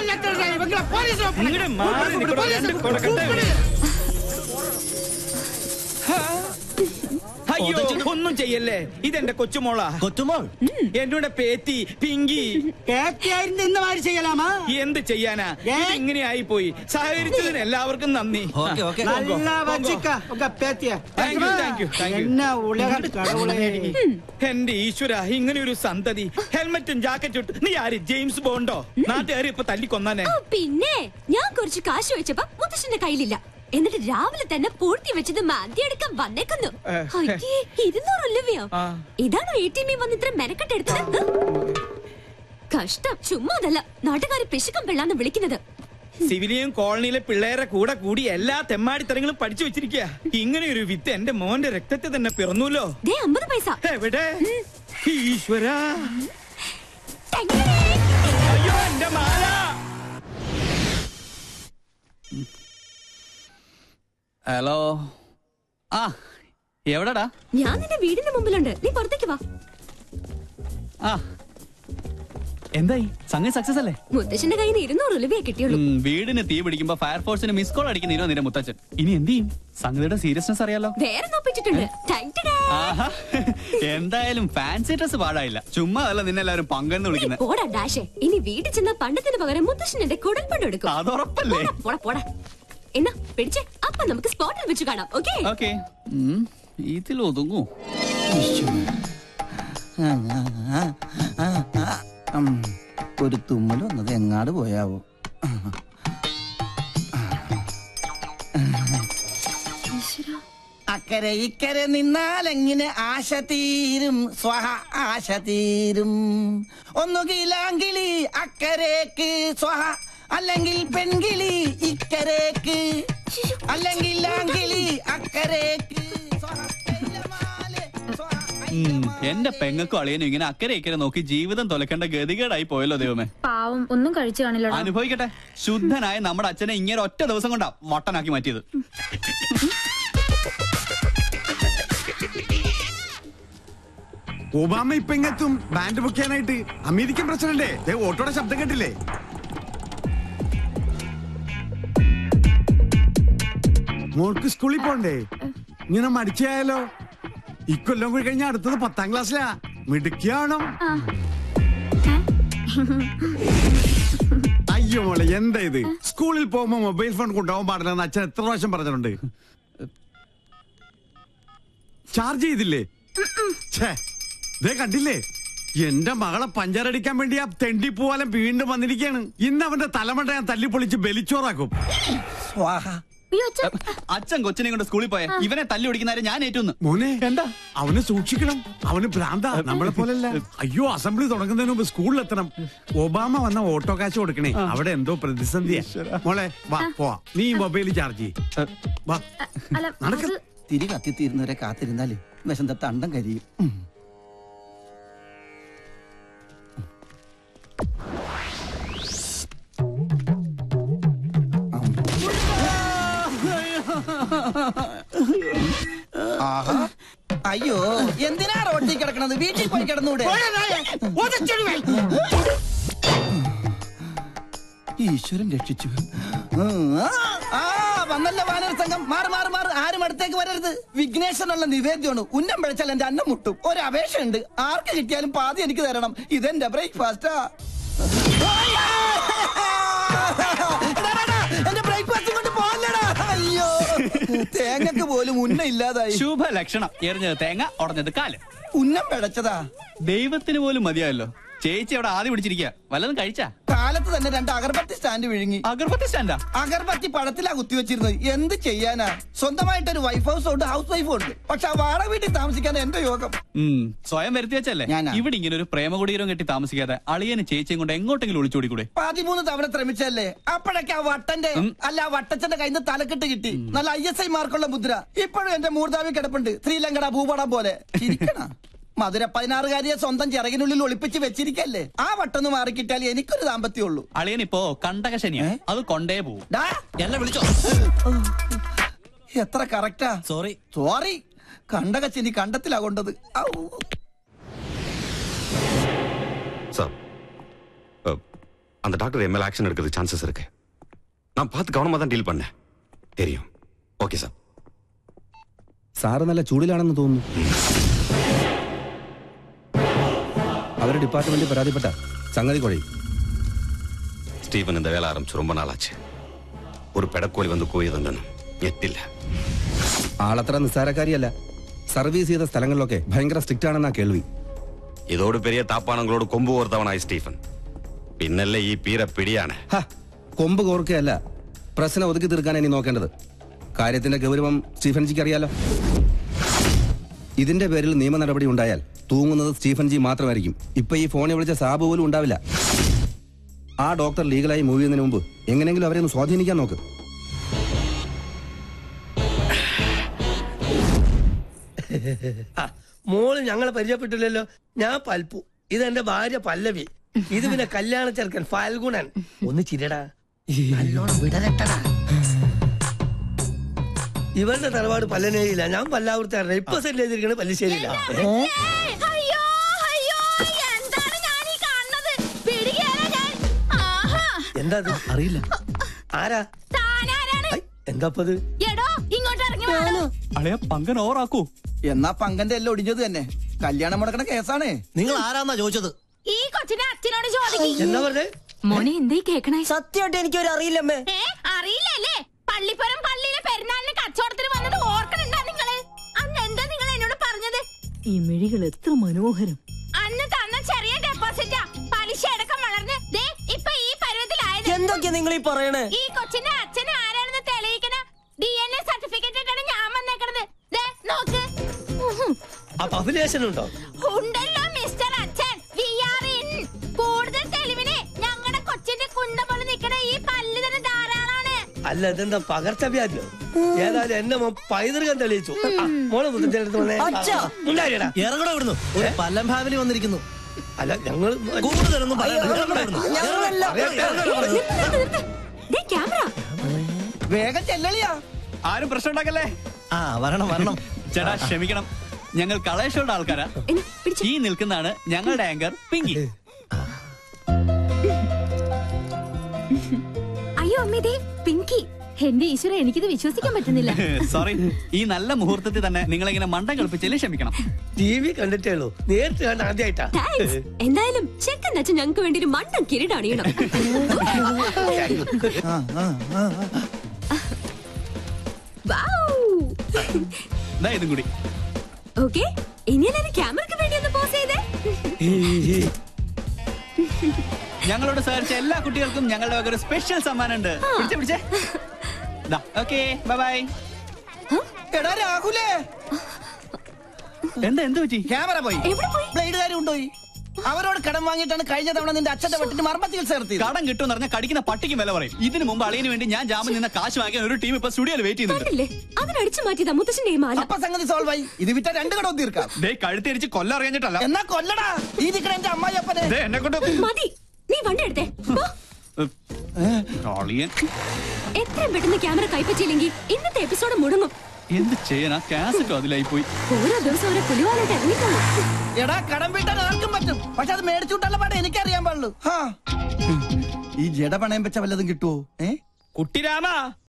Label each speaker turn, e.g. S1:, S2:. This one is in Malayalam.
S1: ഇങ്ങട് മാറി നിൽക്കണോ, രണ്ട് കൊടുക്കട്ടെ. അയ്യോ ഒന്നും ചെയ്യല്ലേ ഇതെന്റെ കൊച്ചുമോളാ
S2: കൊച്ചുമോൾ
S1: എന്നോട് പേത്തി പിങ്കി
S3: பேத்தியாயிருந்து இந்த மாதிரி செய்யலாமா
S1: എന്ത് ചെയ്യാനാ ഇത് ഇങ്ങനെയായി പോയി സഹകരിച്ചതിന് എല്ലാവർക്കും നന്ദി
S2: ഓക്കെ ഓക്കെ
S3: நல்லா வச்சுக்க உங்க பேத்திய
S1: Thank you, thank you, thank you.
S3: என்ன உலக கடவுளே
S1: എന്റെ ഈശ്വര ഇങ്ങനെ ഒരു സന്തതി ഹെൽമറ്റും ജാക്കറ്റും ഇട്ട് നീ ആര് ജെയിംസ് ബോണ്ടോ നാട്ടുകാർ ഇപ്പൊ തല്ലിക്കൊന്നാനെ
S4: ഓ, പിന്നെ ഞാൻ കുറച്ച് കാശ് വെച്ചപ്പോ മുത്തശ്ശന്റെ കയ്യിലില്ല എന്നിട്ട് രാവിലെ തന്നെ പൂഴ്ത്തി വെച്ചത് മാന്തിയെടുക്കാൻ വന്നേക്കുന്നു അയ്യേ, ഇരുന്നൂറ് രൂപയോ
S1: ആ.
S4: ഇതാണോ എ ടി എമ്മിൽ വന്ന് ഇത്ര മെനക്കെട്ടെടുത്തത് കഷ്ടം ചുമ്മാ അതല്ല നാട്ടുകാര് പിശുക്കം പെള്ളാന്ന് വിളിക്കുന്നത്
S1: സിവിലിയൻ കോളനിയിലെ പിള്ളേരെ കൂടെ കൂടി എല്ലാ തെമ്മാടിത്തരങ്ങളും പഠിച്ചു വെച്ചിരിക്കുക ഇങ്ങനെ ഒരു വിത്ത് എന്റെ മോന്റെ രക്തത്തെ തന്നെ പിറന്നൂല്ലോ
S4: ദേ അമ്പത് പൈസ
S1: എവിടെ ഈശ്വര
S4: ടങ്ങടേ.
S1: അയ്യോ എന്റെ മാല
S5: ഹലോ ആ എവിടെടാ
S4: ഞാൻ നിന്റെ വീടിന്റെ മുമ്പിലുണ്ട് നീ പുറത്തേക്ക് വാ
S5: ആ എന്തായി സംഗതി സക്സസ് അല്ലേ
S4: മുത്തശ്ശന്റെ കയ്യിൽ നിന്ന് ഇരുന്നൂറ് രൂപയെ കിട്ടിയുള്ളൂ
S5: ഉം, വീടിന് തീ പിടിക്കുമ്പോ ഫയർഫോഴ്സിന് മിസ് കോൾ അടിക്കുന്നതിനോ നിന്റെ മുത്തച്ഛൻ ഇനി എന്ത് ചെയ്യും സംഗതിയുടെ സീരിയസ്നെസ് അറിയാലോ
S4: വേറെ നോപ്പിച്ചിട്ടുണ്ട് ടൈറ്റഡേ.
S5: ആഹാ എന്തായാലും ഫാൻസി ഡ്രസ് പാടായില്ല ചുമ്മാ അല്ല നിന്നെല്ലാവരും പങ്കെന്ന്
S4: നീ
S5: വിളിക്കുന്നത്
S4: പോടാ ഡാഷേ ഇനി വീട്ടിൽ ചെന്ന പണ്ടത്തിന് പകരം മുത്തശ്ശൻ എന്റെ കുടൽപ്പണ്ട് എടുക്കും
S5: അതുറപ്പല്ലേ
S4: പോടാ, പോടാ പോടാ എന്നാ പിടിച്ചേ അപ്പൊ നമുക്ക് സ്പോട്ടിൽ വെച്ച് കാണാം ഓക്കേ
S5: ഓക്കെ ഇതിൽ ഒതുങ്ങൂ
S2: ഉം, ഒരു തുമ്മൽ വന്നത് എങ്ങാട് പോയാവോ അക്കരെ ഇക്കരെ നിന്നാൽ എങ്ങനെ ആശ തീരും സ്വഹ ആശ തീരും ഒന്നുകിലാങ്കിളി അക്കരേക്ക് സ്വഹ അല്ലെങ്കിൽ പെൺകിളി ഇക്കരേക്ക് അല്ലെങ്കിൽ ആങ്കിളി അക്കരേക്ക് സ്വഹ കൈലമാലെ, സ്വഹ
S5: ഉം, എന്റെ പെങ്ങക്കും അളിയനും ഇങ്ങനെ അക്കരെ ഇക്കരെ നോക്കി ജീവിതം തൊലക്കേണ്ട ഗതികേടായി പോയല്ലോ ദൈവമേ
S6: പാവം ഒന്നും കഴിച്ചു കാണില്ലടാ
S5: അനുഭവിക്കട്ടെ ശുദ്ധനായ നമ്മുടെ അച്ഛനെ ഇങ്ങനെ ഒറ്റ ദിവസം കൊണ്ടാ മട്ടനാക്കി മാറ്റിയത്
S7: ഒബാമ ഇപ്പൊ ഇങ്ങെത്തും ബാൻഡ് ബുക്ക് ചെയ്യാനായിട്ട് അമേരിക്കൻ പ്രസിഡന്റ് ദേ ഓട്ടോയുടെ ശബ്ദം കേട്ടില്ലേ മോൾക്ക് സ്കൂളിൽ പോണ്ടേ ഇങ്ങനെ മടിച്ചായാലോ ഇക്കൊല്ലം കൂടി കഴിഞ്ഞാൽ അടുത്തത് പത്താം ക്ലാസ്സിലാ മിടുക്കിയാണോ അയ്യോ മോളെ എന്താ ഇത് സ്കൂളിൽ പോകുമ്പോ മൊബൈൽ ഫോൺ കൊണ്ടുപോകാൻ പാടില്ലെന്ന് അച്ഛൻ എത്ര പ്രാവശ്യം പറഞ്ഞിട്ടുണ്ട് ചാർജ് ചെയ്തില്ലേ ഛേ, ദേ കണ്ടില്ലേ എന്റെ മകളെ പഞ്ചറടിക്കാൻ വേണ്ടി ആ തെണ്ടി പൂവാലം വീണ്ടും വന്നിരിക്കുകയാണ് ഇന്ന് അവന്റെ തലമണ്ട ഞാൻ തല്ലിപ്പൊളിച്ച് ബലിച്ചോറാക്കും
S2: സ്വാഹ
S6: അയ്യോ അച്ഛാ
S5: അച്ഛൻ കൊച്ചിനെ കൊണ്ട് സ്കൂളിൽ പോയ ഇവനെ തല്ലി ഓടിക്കുന്നവരെ ഞാൻ ഏറ്റുന്നു
S7: മോനെ എന്താ അവനെ സൂക്ഷിക്കണം അവന് ഭ്രാന്ത നമ്മളെ പോലല്ല അയ്യോ അസംബ്ലി തുടങ്ങുന്നതിന് മുമ്പ് സ്കൂളിലെത്തണം ഒബാമ വന്ന ഓട്ടോ കാശ് കൊടുക്കണേ അവിടെ എന്തോ പ്രതിസന്ധിയാ മോളെ വാ പോവാ നീ മൊബൈൽ ചാർജ് ചെയ്യ് വാ
S6: അല്ല
S7: നടക്ക്.
S6: അത്
S2: തിരി കത്തിത്തീരുന്നവരെ കാത്തിരുന്നാല് വിശന്ത തണ്ടം കരിയും ഉം. ആഹാ. അയ്യോ എന്തിനാ റോട്ടിൽ കിടക്കണത് വീട്ടിൽ പോയി കിടന്നൂടെ ഈശ്വരൻ രക്ഷിച്ചു ആ, ആ വന്നല്ലോ വാനര സംഘം മാറി മാറി മാറി ആരും അടുത്തേക്ക് വരരുത് വിഘ്നേശ്വരനുള്ള നിവേദ്യമാണ് ഉന്നം പിഴച്ചാൽ എന്റെ അന്നം മുട്ടും ഒരു അപേക്ഷയുണ്ട് ആർക്ക് കിട്ടിയാലും പാതി എനിക്ക് തരണം ഇതെന്റെ ബ്രേക്ക്ഫാസ്റ്റാ എന്റെ ബ്രേക്ക്ഫാസ്റ്റ് കൊണ്ട് പോകല്ലടാ അയ്യോ തേങ്ങക്ക് പോലും ഉന്നം ഇല്ലാതായി
S5: ശുഭ ലക്ഷണം എറിഞ്ഞത് തേങ്ങ ഉടഞ്ഞത് കാല്
S2: ഉന്നം പിഴച്ചതാ
S5: ദൈവത്തിന് പോലും മതിയായല്ലോ ചേച്ചി അവിടെ ആദ്യം പിടിച്ചിരിക്കുക വല്ലതും കഴിച്ചാ
S2: കാലത്ത് തന്നെ രണ്ട് അഗർബത്തി സ്റ്റാൻഡ് വിഴുങ്ങി
S5: അഗർബത്തി സ്റ്റാൻഡാ
S2: അഗർബത്തി പഴത്തിലാ കുത്തിവെച്ചിരുന്നത് എന്ത് ചെയ്യാനാ സ്വന്തമായിട്ടൊരു വൈഫ് ഹൗസ് ഉണ്ട് ഹൗസ് വൈഫും ഉണ്ട് പക്ഷെ ആ വാടക വീട്ടിൽ താമസിക്കാൻ എന്റെ യോഗം
S5: ഉം, സ്വയം വരുത്തി വെച്ചല്ലേ
S2: ഞാനാ.
S5: ഇവിടെ ഇങ്ങനെ ഒരു പ്രേമകുടീരം കെട്ടി താമസിക്കാതെ അളിയന് ചേച്ചിയും കൊണ്ട് എങ്ങോട്ടെങ്കിലും ഒളിച്ചോടിക്കൂടെ
S2: പതിമൂന്ന് തവണ ശ്രമിച്ചല്ലേ അപ്പോഴൊക്കെ ആ വട്ടന്റെ അല്ല ആ വട്ടച്ചന്റെ കയ്യിൽ നിന്ന് തലക്കെട്ട് കിട്ടി നല്ല ഐ എസ് ഐ മാർക്കുള്ള മുദ്ര ഇപ്പോഴും എന്റെ മൂർദാവി കിടപ്പുണ്ട് ശ്രീലങ്കട ഭൂപടം പോലെ ചിരിക്കണ മധുര പതിനാറുകാരിയെ സ്വന്തം ചിറകിനുള്ളിൽ ഒളിപ്പിച്ച് വെച്ചിരിക്കല്ലേ ആ വട്ടൊന്ന് മാറിക്കിട്ടാൽ എനിക്കൊരു ദാമ്പത്യം ഉള്ളൂ
S5: അളിയൻ ഇപ്പോ കണ്ടകശനിയാ അത് കൊണ്ടേ പോവും
S2: ഡാ,
S5: എന്നെ വിളിച്ചോ
S2: എത്ര കറക്റ്റാ
S5: സോറി
S2: സോറി കണ്ടകച്ചിനി കണ്ടത്തിലാ കൊണ്ടത് ഔ.
S8: സാർ அந்த டாக்டர் என் மேல ஆக்ஷன் எடுக்கிறது சான்சஸ் இருக்கு நான் பார்த்து கவனமா தான் டீல் பண்ணேன் தெரியும் ஓகே சார்
S9: സാറ് നല്ല ചൂടിലാണെന്ന് തോന്നുന്നു അവരുടെ ഡിപ്പാർട്ട്മെന്റ് പരാതിപ്പെട്ട സംഗതി കുഴയും
S8: സ്റ്റീഫൻ இந்த வேலை ஆரம்பிச்சு ரொம்ப நாள் ஆச்சு ஒரு പെടക്കോലി വന്ന് കൂയതൊന്നും ഞെട്ടില്ല
S9: ആളത്ര നിസ്സാരക്കാരിയല്ല സർവീസ് ചെയ്ത സ്ഥലങ്ങളിലൊക്കെ ഭയങ്കര സ്ട്രിക്റ്റ് ആണെന്നാ കേൾവി
S8: ഇതോട് പെരിയ താപ്പാനങ്ങളോട് കൊമ്പ് കോർത്തവനായി സ്റ്റീഫൻ പിന്നല്ലേ ഈ പീര പിടിയാണ്
S9: ഹ, കൊമ്പ് കോർക്കുകയല്ല പ്രശ്നം ഒതുക്കി തീർക്കാൻ ഇനി നോക്കേണ്ടത് കാര്യത്തിന്റെ ഗൗരവം സ്റ്റീഫൻജിക്ക് അറിയാലോ ഇതിന്റെ പേരിൽ നിയമ നടപടി ഉണ്ടായാൽ തൂങ്ങുന്നത് സ്റ്റീഫൻ ജി മാത്രമായിരിക്കും ഇപ്പൊ ഈ ഫോണിൽ വിളിച്ച സാബ് പോലും ഉണ്ടാവില്ല ആ ഡോക്ടർ ലീഗലായി മൂവ് ചെയ്യുന്നതിന് മുമ്പ് എങ്ങനെയെങ്കിലും അവരെ ഒന്ന് സ്വാധീനിക്കാൻ നോക്ക്
S10: മോള് ഞങ്ങളെ പരിചയപ്പെട്ടില്ലല്ലോ ഞാൻ പൽപ്പു ഇതെന്റെ ഭാര്യ പല്ലവി ഇത് പിന്നെ കല്യാണ ചെറുക്കൻ ഫാൽഗുണൻ ഒന്ന് ചിരടാ നല്ലോണം വിടരട്ടടാ ഇവരുടെ തറവാട് പല്ലനേരിയില്ല ഞാൻ പല്ലാവൂർത്താരുടെ ഇപ്പൊ സെറ്റ് ചെയ്തിരിക്കുന്നത് പല്ലിശ്ശേരിയില്ല
S4: അയ്യോ അയ്യോ എന്താണ് ഞാൻ ഈ കാണുന്നത് പിടികേറാ ഞാൻ ആഹാ
S10: എന്താ അത് അറിയില്ല ആരാ
S4: താനാരാണ്
S10: ഐ, എന്താപ്പത്
S4: എടോ ഇങ്ങോട്ട് ഇറങ്ങി വാടോ
S5: അളയ പങ്കൻ ഓവറാക്കൂ
S2: എന്നാ പങ്കന്റെ എല്ലാം ഒടിഞ്ഞത് തന്നെ കല്യാണം മുടക്കണ കേസാണ്
S10: നിങ്ങൾ ആരാന്നാ ചോദിച്ചത്
S4: ഈ കൊച്ചിനെ അച്ഛനോട് ചോദിക്കും
S10: എന്താ പറഞ്ഞേ
S4: മോനെ എന്തേ കേക്കണേ
S10: സത്യമായിട്ട് എനിക്കൊരു അറിയില്ലമ്മേ
S4: ഏ അറിയില്ലല്ലേ പള്ളിപ്പുറം പള്ളിയിലെ പെരുന്നാളിന് കച്ചവടത്തിന് വന്നത് ഓർക്കണുണ്ടാ നിങ്ങള് അന്ന് എന്താ നിങ്ങൾ എന്നോട് പറഞ്ഞത്
S11: ഈ മിഴികൾ എത്ര മനോഹരം
S4: അന്ന് തന്ന ചെറിയ ഡെപ്പോസിറ്റാ പലിശ അടക്കം വളർന്ന് ദേ ഇപ്പൊ ഈ പരുവത്തിലായത്
S10: എന്തൊക്കെയാ നിങ്ങൾ ഈ പറയണേ
S4: ഈ കൊച്ചിന്റെ അച്ഛൻ ആരാണെന്ന് തെളിയിക്കണ ഡി എൻ എ സർട്ടിഫിക്കറ്റ് ഇട്ടാണ് ഞാൻ വന്നേക്കണത് ദേ നോക്ക് ഉഹും.
S10: അപ്പൊ അഭിലേഷൻ ഉണ്ടോ
S4: ഉണ്ടല്ലോ മിസ്റ്റർ അച്ഛൻ വി ആർ ഇൻ കൂടുതൽ തെളിവിന് ഞങ്ങളുടെ കൊച്ചിന്റെ കുണ്ട പോലെ നിൽക്കണ ഈ പല്ല് തന്നെ ധാരാളാണ്
S10: അല്ല ഇതെന്താ പകർച്ചവ്യാധിയോ ഏതായാലും എന്നെ മോൻ പൈതൃകം തെളിയിച്ചു ആ, മോളെ മുത്തച്ഛനടുത്ത് വന്നേ. ഉണ്ടായിടാ
S12: ഇറങ്ങണ ഇവിടുന്ന് ഒരു പല്ലം ഫാമിലി വന്നിരിക്കുന്നു
S10: അല്ല ഞങ്ങൾ
S12: കൂടുതലൊന്നും പറയണ്ട. ഇറങ്ങണ ഇവിടുന്ന്.
S4: നിർത്ത്, നിർത്ത്, നിർത്ത്. ദേ ക്യാമറ
S2: വേഗം ചെല്ലളിയാ
S5: ആരും പ്രശ്നം ഉണ്ടാക്കല്ലേ
S12: ആ വരണം വരണം
S5: ചേട്ടാ ക്ഷമിക്കണം ഞങ്ങൾ കളേഷോയുടെ ആൾക്കാരാ
S4: എന്നാ, പിടിച്ചോ.
S5: ഈ നിൽക്കുന്നതാണ് ഞങ്ങളുടെ ആങ്കർ പിങ്കി
S4: അയ്യോ അമ്മേ ദേ പിങ്കി എന്റെ ഈശ്വര എനിക്കിത് വിശ്വസിക്കാൻ പറ്റുന്നില്ല
S5: സോറി ഈ നല്ല മുഹൂർത്തത്തിൽ തന്നെ നിങ്ങളിങ്ങനെ മണ്ടം കളിപ്പിച്ചതിൽ ക്ഷമിക്കണം
S10: ടി വി കണ്ടിട്ടേ ഉള്ളൂ നേരിട്ട് കണ്ട ആദ്യമായിട്ടാ
S4: താങ്ക്സ് എന്തായാലും ചെക്കൻ അച്ഛൻ ഞങ്ങൾക്ക് വേണ്ടി ഒരു മണ്ടൻ കിരീടം അണിയണം വൗ.
S5: ദാ ഇതും കൂടി
S4: ഓക്കേ ഇനി എല്ലാവരും ക്യാമറയ്ക്ക് വേണ്ടി ഒന്ന് പോസ് ചെയ്തേ
S5: ഞങ്ങളോട് സഹകരിച്ച എല്ലാ കുട്ടികൾക്കും ഞങ്ങളുടെ വക ഒരു സ്പെഷ്യൽ സമ്മാനം ഉണ്ട് പിടിച്ചേ പിടിച്ചേ ഓക്കെ ബൈ ബൈ
S2: എടാ രാഹുലേ
S5: എന്താ എന്ത് പറ്റി
S2: ക്യാമറ പോയി
S4: എവിടെ പോയി
S2: ബ്ലേഡുകാരും കൊണ്ടുപോയി അവരോട് കടം വാങ്ങിയിട്ടാണ് കഴിഞ്ഞ തവണ നിന്റെ അച്ഛന്റെ വെട്ടിന് മർമ്മ ചികിത്സ നടത്തിയത്
S5: കടം കിട്ടും പറഞ്ഞാൽ കടിക്കുന്ന പട്ടിക്ക് വില പറയും ഇതിനു മുമ്പ് അളിയന് വേണ്ടി ഞാൻ ജാമ്യം നിന്ന കാശ് വാങ്ങിയ ഒരു ടീം ഇപ്പൊ സ്റ്റുഡിയോയിൽ വെയിറ്റ് ചെയ്യുന്നുണ്ട്
S4: കണ്ടില്ലേ അതിനടിച്ചു മാറ്റിയതാ മുത്തശ്ശന്റെ ഈ മാല
S2: അപ്പൊ സംഗതി സോൾവ് ആയി ഇത് വിറ്റ രണ്ട് കടവും തീർക്കാം
S5: ദേ കഴുത്തിരിച്ച് കൊല്ലം അറിയാഞ്ഞിട്ടല്ല
S2: എന്നാ കൊല്ലടാ ഈ നിക്കണ എന്റെ അമ്മായി അപ്പനെ
S5: ദേ എന്നെ കൊണ്ട്
S4: മതി നീ വണ്ടി എടുത്തേ പോ.
S5: അളിയൻ
S4: എത്രയും പെട്ടെന്ന് ക്യാമറ കൈപ്പറ്റിയില്ലെങ്കിൽ ഇന്നത്തെ എപ്പിസോഡ് മുടങ്ങും
S5: എന്ത് ചെയ്യാനാ കാസറ്റോ അതിലായി പോയി
S4: ഓരോ ദിവസം ഓരോ പുലിവാലായിട്ട് ഇറങ്ങിക്കോളൂ
S2: എടാ കടം വീട്ടാൻ ആർക്കും പറ്റും പക്ഷെ അത് മേടിച്ചുവിട്ടുള്ള പാടെ എനിക്കറിയാൻ പാടുള്ളൂ ഹാ ഈ ജഡ പണയം വെച്ച വല്ലതും കിട്ടുവോ ഏ
S1: കുട്ടിരാമ